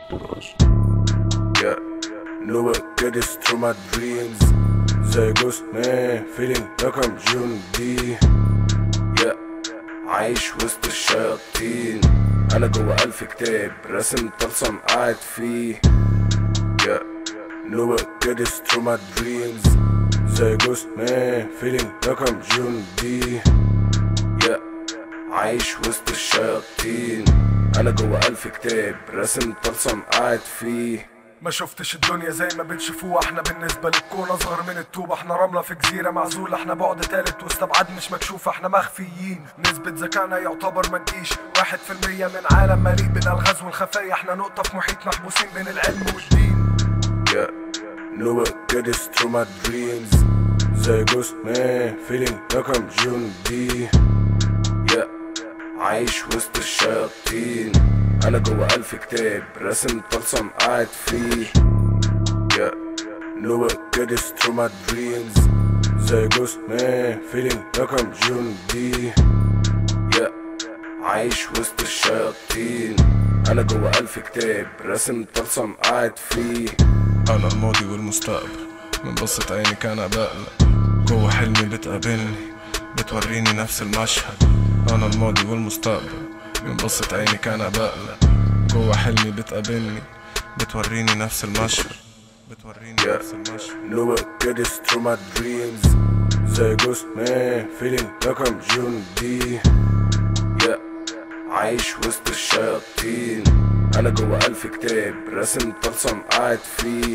Yeah, know what get is through my dreams زي جوست مان feeling like I'm جون دي Yeah, عايش وسط الشياطين أنا جوا ألف كتاب راسم طلسم قاعد فيه Yeah, know what get is through my dreams زي جوست مان feeling like I'm جون دي Yeah, عايش وسط الشياطين أنا جوا ألف كتاب راسم طلسم قاعد فيه ما شفتش الدنيا زي ما بتشوفوها احنا بالنسبة للكون اصغر من الطوبة احنا رملة في جزيرة معزولة احنا بعد تالت واستبعاد مش مكشوفة احنا مخفيين نسبة ذكائنا يعتبر منقيش واحد في المية من عالم مليء بالالغاز والخفايا احنا نقطة في محيط محبوسين بين العلم والدين Yeah, know what get is through my dreams زي جوست مان feeling like I'm جون دي Yeah, عايش وسط الشياطين أنا جوا ألف كتاب راسم طلسم قاعد فيه Yeah, know what get is through my dreams زي جوست مان feeling like I'm جون دي Yeah, عايش وسط الشياطين أنا جوا ألف كتاب راسم طلسم قاعد فيه أنا الماضي والمستقبل من بصة عيني كان بقلق جوه حلمي بتقابلني بتوريني نفس المشهد أنا الماضي والمستقبل من بصة عيني كان بقلق جوه حلمي بتقابلني بتوريني نفس المشهد بتوريني Yeah. نفس المشهد know what get is through my dreams زي جوست مان feeling like I'm جون دي Yeah, عايش وسط الشياطين أنا جوا ألف كتاب راسم طلسم قاعد فيه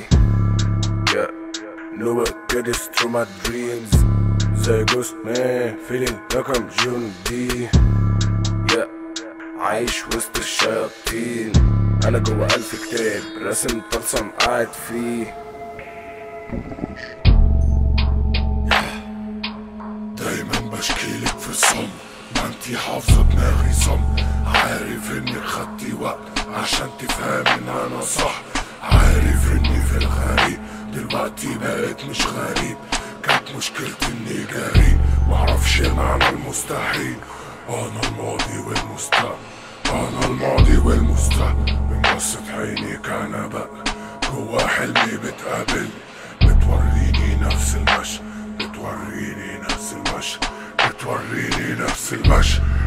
Yeah, know what get is through my dreams زي جوست مان feeling like I'm جون دي Yeah, عايش وسط الشياطين أنا جوا ألف كتاب راسم طلسم قاعد فيه دايما بشكيلك في الصم ما انتي حافظة دماغي صم عارف انك خدتي وقت عشان تفهم ان انا صح عارف اني في الغريب دلوقتي بقيت مش غريب كانت مشكلتي اني جريء معرفش معنى المستحيل انا الماضي والمستقبل انا الماضي والمستقبل من بصة عيني كان بقى جوا حلمي بتقابلني بتوريني نفس المشهد بتوريني نفس المشهد بتوريني نفس المشهد